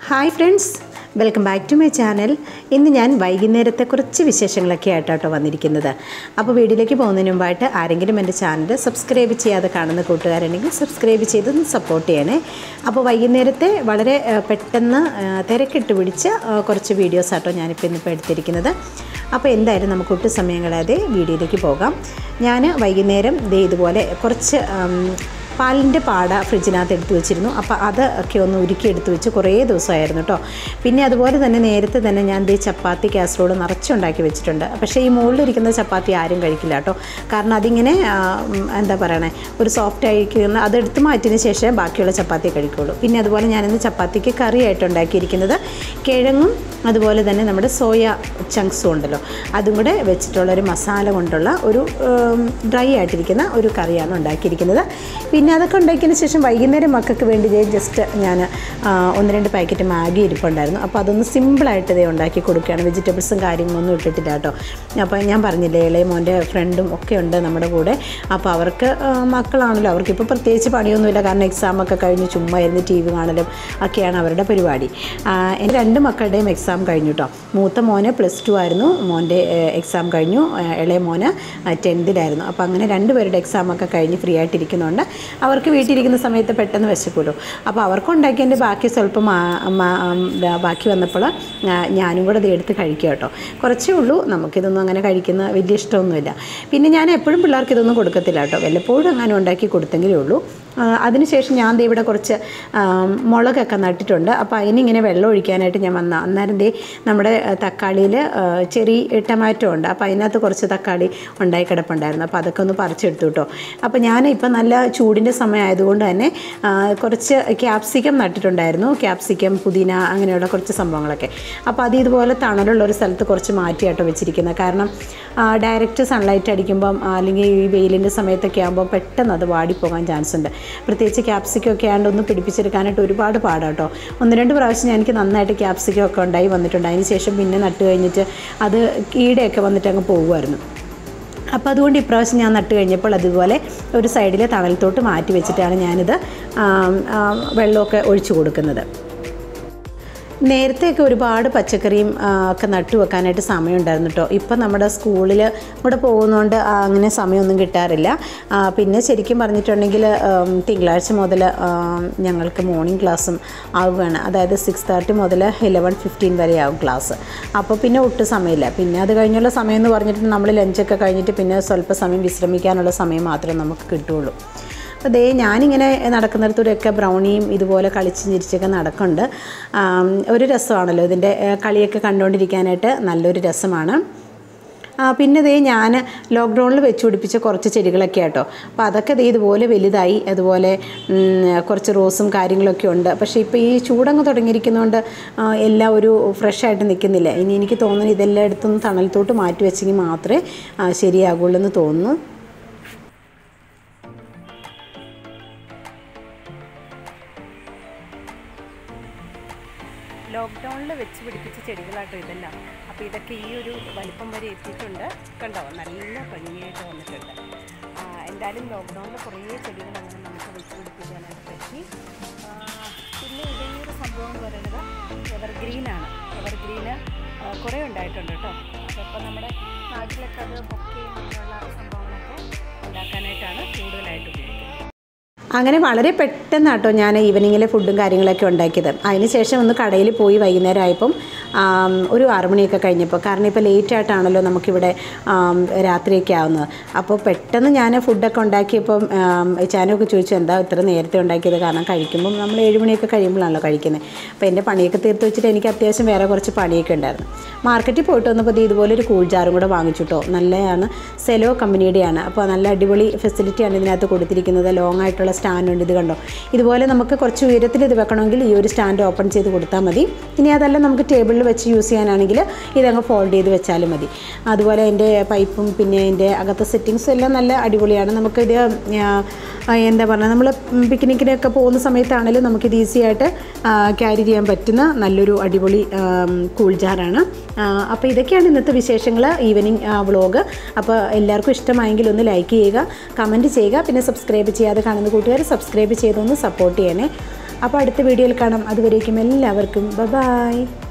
hi friends welcome back to my channel ഇന്ന് ഞാൻ വൈകുന്നേരത്തെ കുറച്ച് വിശേഷങ്ങളൊക്കെ ആയിട്ടാട്ടോ വന്നിരിക്കുന്നത് അപ്പോൾ വീഡിയോയിലേക്ക് പോകുന്നതിന് മുമ്പായിട്ട് ആരെങ്കിലും എൻ്റെ ചാനൽ സബ്സ്ക്രൈബ് ചെയ്യാതെ കാണുന്ന കൂട്ടുകാരുണ്ടെങ്കിൽ സബ്സ്ക്രൈബ് ചെയ്ത് സപ്പോർട്ട് ചെയ്യണേ അപ്പോൾ വൈകുന്നേരത്തെ വളരെ ആ, പെട്ടെന്ന് ആ, തിരക്കിട്ട് പിടിച്ച ആ, കുറച്ച് വീഡിയോസ് ആട്ടോ ഞാനിപ്പോൾ ഇന്നിപ്പോൾ എടുത്തിരിക്കുന്നത് അപ്പോൾ എന്തായാലും നമുക്ക് ഒട്ടും സമയം കളയാതെ വീഡിയോയിലേക്ക് പോകാം ഞാൻ വൈകുന്നേരം ദേ ഇതുപോലെ കുറച്ച് ആം, പാലിൻ്റെ പാട ഫ്രിഡ്ജിനകത്ത് എടുത്തു വെച്ചിരുന്നു അപ്പോൾ അതൊക്കെ ഒന്ന് ഉരുക്കി എടുത്തു വെച്ച് കുറേ ദിവസമായിരുന്നു കേട്ടോ പിന്നെ അതുപോലെ തന്നെ നേരത്തെ തന്നെ ഞാൻ ദേ ചപ്പാത്തി കാസറോൾ നിറച്ചുണ്ടാക്കി വെച്ചിട്ടുണ്ട് പക്ഷേ ഈ മുകളിലിരിക്കുന്ന ചപ്പാത്തി ആരും കഴിക്കില്ല കേട്ടോ കാരണം അതിങ്ങനെ ആ, ഉം, എന്താ പറയണേ ഒരു സോഫ്റ്റ് ആയിരിക്കുന്ന അതെടുത്ത് മാറ്റിയതിന് ശേഷം ബാക്കിയുള്ള ചപ്പാത്തി കഴിക്കുള്ളൂ പിന്നെ അതുപോലെ ഞാനിന്ന് ചപ്പാത്തിക്ക് കറിയായിട്ട് ഉണ്ടാക്കിയിരിക്കുന്നത് കിഴങ്ങും അതുപോലെ തന്നെ നമ്മുടെ സോയ ചങ്ക്സും ഉണ്ടല്ലോ അതും കൂടെ വെച്ചിട്ടുള്ളൊരു മസാല കൊണ്ടുള്ള ഒരു ഡ്രൈ ആയിട്ടിരിക്കുന്ന ഒരു കറിയാണ് ഉണ്ടാക്കിയിരിക്കുന്നത് പിന്നെ അതൊക്കെ ഉണ്ടാക്കിയതിന് ശേഷം വൈകുന്നേരം മക്കൾക്ക് വേണ്ടി ദേ ജസ്റ്റ് ഞാൻ ആ, ഒന്ന് രണ്ട് പാക്കറ്റ് മാഗി ഇരിപ്പുണ്ടായിരുന്നു അപ്പോൾ അതൊന്ന് സിമ്പിളായിട്ട് ഇതേ ഉണ്ടാക്കി കൊടുക്കുകയാണ് വെജിറ്റബിൾസും കാര്യങ്ങളൊന്നും ഇട്ടിട്ടില്ല കേട്ടോ അപ്പോൾ ഞാൻ പറഞ്ഞില്ലേ ഇളയ മോൻ്റെ ഫ്രണ്ടും ഒക്കെ ഉണ്ട് നമ്മുടെ കൂടെ അപ്പോൾ അവർക്ക് ആ, മക്കളാണല്ലോ അവർക്കിപ്പോൾ പ്രത്യേകിച്ച് പണിയൊന്നുമില്ല കാരണം എക്സാമൊക്കെ കഴിഞ്ഞ് ചുമ്മാ ഇരുന്ന് ടി വി കാണലും ഒക്കെയാണ് അവരുടെ പരിപാടി ആ, എൻ്റെ രണ്ട് മക്കളുടെയും എക്സാം കഴിഞ്ഞു കേട്ടോ മൂത്ത മോന് പ്ലസ് ടു ആയിരുന്നു മോൻ്റെ എക്സാം കഴിഞ്ഞു ആ, ഇളയ മോന് ടെൻത്തിലായിരുന്നു അപ്പോൾ അങ്ങനെ രണ്ടുപേരുടെ എക്സാമൊക്കെ കഴിഞ്ഞ് ഫ്രീ ആയിട്ടിരിക്കുന്നുണ്ട് അവർക്ക് വീട്ടിലിരിക്കുന്ന സമയത്ത് പെട്ടെന്ന് വിശക്കുമല്ലോ അപ്പോൾ അവർക്ക് ഉണ്ടാക്കിയതിൻ്റെ ബാക്കി സ്വല്പം മാ- മാ- ദാ ബാക്കി വന്നപ്പോൾ ആ, ഞാനും കൂടെ ഇത് എടുത്ത് കഴിക്കുക കേട്ടോ കുറച്ചേ ഉള്ളൂ നമുക്കിതൊന്നും അങ്ങനെ കഴിക്കുന്ന വലിയ ഇഷ്ടമൊന്നുമില്ല പിന്നെ ഞാൻ എപ്പോഴും പിള്ളേർക്ക് ഇതൊന്നും കൊടുക്കത്തില്ല കേട്ടോ വല്ലപ്പോഴും അങ്ങനെ ഉണ്ടാക്കി കൊടുത്തെങ്കിലേ ഉള്ളൂ ആ, അതിനുശേഷം ഞാൻ ദേ ഇവിടെ കുറച്ച് ആ, മുളകൊക്കെ നട്ടിട്ടുണ്ട് അപ്പോൾ അതിനിങ്ങനെ വെള്ളം ഒഴിക്കാനായിട്ട് ഞാൻ വന്ന അന്നേരം ദേ നമ്മുടെ തക്കാളിയിൽ ചെറിയ ടൊമാറ്റോ ഉണ്ട് അപ്പോൾ അതിനകത്ത് കുറച്ച് തക്കാളി ഉണ്ടായി കിടപ്പുണ്ടായിരുന്നു അപ്പോൾ അതൊക്കെ ഒന്ന് പറിച്ചെടുത്തു കേട്ടോ അപ്പോൾ ഞാൻ ഇപ്പം നല്ല ചൂടിൻ്റെ സമയം ആയതുകൊണ്ട് തന്നെ ആ, കുറച്ച് ക്യാപ്സിക്കം നട്ടിട്ടുണ്ടായിരുന്നു ക്യാപ്സിക്കം പുതിന അങ്ങനെയുള്ള കുറച്ച് സംഭവങ്ങളൊക്കെ അപ്പോൾ അത് ഇതുപോലെ തണലുള്ള ഒരു സ്ഥലത്ത് കുറച്ച് മാറ്റിയാട്ടോ വെച്ചിരിക്കുന്നത് കാരണം ഡയറക്റ്റ് സൺലൈറ്റ് അടിക്കുമ്പം ആ, അല്ലെങ്കിൽ ഈ വെയിലിൻ്റെ സമയത്തൊക്കെ ആകുമ്പോൾ പെട്ടെന്ന് അത് വാടിപ്പോകാൻ ചാൻസ് ഉണ്ട് പ്രത്യേകിച്ച് ക്യാപ്സിക്കം ഒക്കെ ആയതുകൊണ്ട് ഒന്ന് പിടിപ്പിച്ചെടുക്കാനായിട്ട് ഒരുപാട് പാടാട്ടോ ഒന്ന് രണ്ട് പ്രാവശ്യം ഞാൻ എനിക്ക് നന്നായിട്ട് ക്യാപ്സിക്കം ഒക്കെ ഉണ്ടായി വന്നിട്ടുണ്ട് അതിന് ശേഷം പിന്നെ നട്ട് കഴിഞ്ഞിട്ട് അത് കീടയൊക്കെ വന്നിട്ട് അങ്ങ് പോകുമായിരുന്നു അപ്പോൾ അതുകൊണ്ട് ഇപ്രാവശ്യം ഞാൻ നട്ട് കഴിഞ്ഞപ്പോൾ അതുപോലെ ഒരു സൈഡിൽ തണലത്തോട്ട് മാറ്റി വെച്ചിട്ടാണ് ഞാനിത് ആം, ആം, വെള്ളമൊക്കെ ഒഴിച്ചു കൊടുക്കുന്നത് നേരത്തെയൊക്കെ ഒരുപാട് പച്ചക്കറിയും ആ, ഒക്കെ നട്ടു വെക്കാനായിട്ട് സമയമുണ്ടായിരുന്നു കേട്ടോ ഇപ്പം നമ്മുടെ സ്കൂളിൽ കൂടെ പോകുന്നതുകൊണ്ട് ആ, അങ്ങനെ സമയമൊന്നും കിട്ടാറില്ല ആ, പിന്നെ ശരിക്കും പറഞ്ഞിട്ടുണ്ടെങ്കിൽ ഉം, തിങ്കളാഴ്ച മുതൽ ഞങ്ങൾക്ക് മോർണിംഗ് ക്ലാസ്സും ആവുകയാണ് അതായത് സിക്സ് തേർട്ടി മുതൽ ഇലവൻ ഫിഫ്റ്റീൻ വരെ ആവും ക്ലാസ് അപ്പോൾ പിന്നെ ഒട്ടും സമയമില്ല പിന്നെ അത് കഴിഞ്ഞുള്ള സമയം എന്ന് പറഞ്ഞിട്ട് നമ്മൾ ലഞ്ചൊക്കെ കഴിഞ്ഞിട്ട് പിന്നെ സ്വല്പ സമയം വിശ്രമിക്കാനുള്ള സമയം മാത്രമേ നമുക്ക് കിട്ടുകയുള്ളൂ അപ്പോൾ ദേ ഞാനിങ്ങനെ നടക്കുന്നിടത്തൂടെയൊക്കെ ബ്രൗണിയും ഇതുപോലെ കളിച്ചും ചിരിച്ചൊക്കെ നടക്കുന്നുണ്ട് ആം, ഒരു രസമാണല്ലോ ഇതിൻ്റെ ഏ, കളിയൊക്കെ കണ്ടുകൊണ്ടിരിക്കാനായിട്ട് നല്ലൊരു രസമാണ് ആ, പിന്നെ ദേ ഞാൻ ലോക്ക്ഡൗണിൽ വെച്ച് പിടിപ്പിച്ച കുറച്ച് ചെടികളൊക്കെ ആട്ടോ അപ്പോൾ അതൊക്കെ ദേ ഇതുപോലെ വലുതായി അതുപോലെ ഉം, കുറച്ച് റോസും കാര്യങ്ങളൊക്കെ ഉണ്ട് പക്ഷേ ഇപ്പോൾ ഈ ചൂടങ്ങ് തുടങ്ങിയിരിക്കുന്നതുകൊണ്ട് ആ, എല്ലാം ഒരു ഫ്രഷായിട്ട് നിൽക്കുന്നില്ല ഇനി എനിക്ക് തോന്നുന്നു ഇതെല്ലാം എടുത്തൊന്ന് തണലത്തോട്ട് മാറ്റി വെച്ചെങ്കിൽ മാത്രമേ ആ, ശരിയാകുള്ളൂ എന്ന് തോന്നുന്നു ലോക്ക്ഡൗണിൽ വെച്ച് പിടിപ്പിച്ച ചെടികളാട്ടോ ഇതെല്ലാം അപ്പോൾ ഇതൊക്കെ ഈ ഒരു വലിപ്പം വരെ എത്തിയിട്ടുണ്ട് കണ്ടോ നല്ല ഭംഗിയായിട്ട് വന്നിട്ടുണ്ട് ആ, എന്തായാലും ലോക്ക്ഡൗണിൽ കുറേ ചെടികൾ അങ്ങനെ നമുക്ക് വെച്ച് പിടിപ്പിക്കാനായിട്ട് പറ്റി ആ, പിന്നെ ഇത് ഈ ഒരു സംഭവം എന്ന് പറയുന്നത് എവർഗ്രീനാണ് എവർഗ്രീന് കുറേ ഉണ്ടായിട്ടുണ്ട് കേട്ടോ അപ്പോൾ നമ്മുടെ നാട്ടിലൊക്കെ അത് ബൊക്കയും അങ്ങനെയുള്ള സംഭവങ്ങളൊക്കെ ഉണ്ടാക്കാനായിട്ടാണ് കൂടുതലായിട്ട് ഉപയോഗിക്കുന്നത് അങ്ങനെ വളരെ പെട്ടെന്നാട്ടോ ഞാൻ ഈവനിങ്ങിലെ ഫുഡും കാര്യങ്ങളൊക്കെ ഉണ്ടാക്കിയത് അതിനുശേഷം ഒന്ന് കടയിൽ പോയി വൈകുന്നേരം ആയപ്പം ആം, ഒരു ആറുമണിയൊക്കെ കഴിഞ്ഞപ്പോൾ കാരണം ഇപ്പോൾ ലേറ്റ് ആയിട്ടാണല്ലോ നമുക്കിവിടെ ആം, രാത്രിയൊക്കെ ആവുന്നത് അപ്പോൾ പെട്ടെന്ന് ഞാൻ ഫുഡൊക്കെ ഉണ്ടാക്കിയപ്പം ആം, ചാനൊക്കെ ചോദിച്ചു എന്താ ഇത്ര നേരത്തെ ഉണ്ടാക്കിയത് കാരണം കഴിക്കുമ്പം നമ്മൾ ഏഴുമണിയൊക്കെ കഴിയുമ്പോഴാണല്ലോ കഴിക്കുന്നത് അപ്പോൾ എൻ്റെ പണിയൊക്കെ തീർത്ത് വെച്ചിട്ട് എനിക്ക് അത്യാവശ്യം വേറെ കുറച്ച് പണിയൊക്കെ ഉണ്ടായിരുന്നു മാർക്കറ്റിൽ പോയിട്ട് വന്നപ്പോൾ ദേ ഇതുപോലെ ഒരു കൂൾ ജാറും കൂടെ വാങ്ങിച്ചു കേട്ടോ നല്ലതാണ് സെലോ കമ്പനിയുടെയാണ് അപ്പോൾ നല്ല അടിപൊളി ഫെസിലിറ്റിയാണ് ഇതിനകത്ത് കൊടുത്തിരിക്കുന്നത് ലോങ് ആയിട്ടുള്ള സ്റ്റാൻഡ് ഉണ്ട് ഇത് കണ്ടോ ഇതുപോലെ നമുക്ക് കുറച്ച് ഉയരത്തിൽ ഇത് വെക്കണമെങ്കിൽ ഈ ഒരു സ്റ്റാൻഡ് ഓപ്പൺ ചെയ്ത് കൊടുത്താൽ മതി ഇനി അതല്ല നമുക്ക് ടേബിളിൽ വെച്ച് യൂസ് ചെയ്യാനാണെങ്കിൽ ഇതങ്ങ് ഫോൾഡ് ചെയ്ത് വെച്ചാലും മതി അതുപോലെ എൻ്റെ പൈപ്പും പിന്നെ എൻ്റെ അകത്തെ സെറ്റിങ്സും എല്ലാം നല്ല അടിപൊളിയാണ് നമുക്കിത് ആ, ആ, എന്താ പറയുക നമ്മൾ പിക്നിക്കിനൊക്കെ പോകുന്ന സമയത്താണെങ്കിലും നമുക്കിത് ഈസി ആയിട്ട് ക്യാരി ചെയ്യാൻ പറ്റുന്ന നല്ലൊരു അടിപൊളി കൂൾ ജാറാണ് അപ്പോൾ ഇതൊക്കെയാണ് ഇന്നത്തെ വിശേഷങ്ങൾ ഈവനിങ് വ്ളോഗ് അപ്പോൾ എല്ലാവർക്കും ഇഷ്ടമായെങ്കിൽ ഒന്ന് ലൈക്ക് ചെയ്യുക കമൻറ്റ് ചെയ്യുക പിന്നെ സബ്സ്ക്രൈബ് ചെയ്യാതെ കാണുന്ന കൂട്ടുകാർ സബ്സ്ക്രൈബ് ചെയ്തൊന്ന് സപ്പോർട്ട് ചെയ്യണേ അപ്പോൾ അടുത്ത വീഡിയോയിൽ കാണാം അതുവരേക്കും എല്ലാവർക്കും ബ ബായ്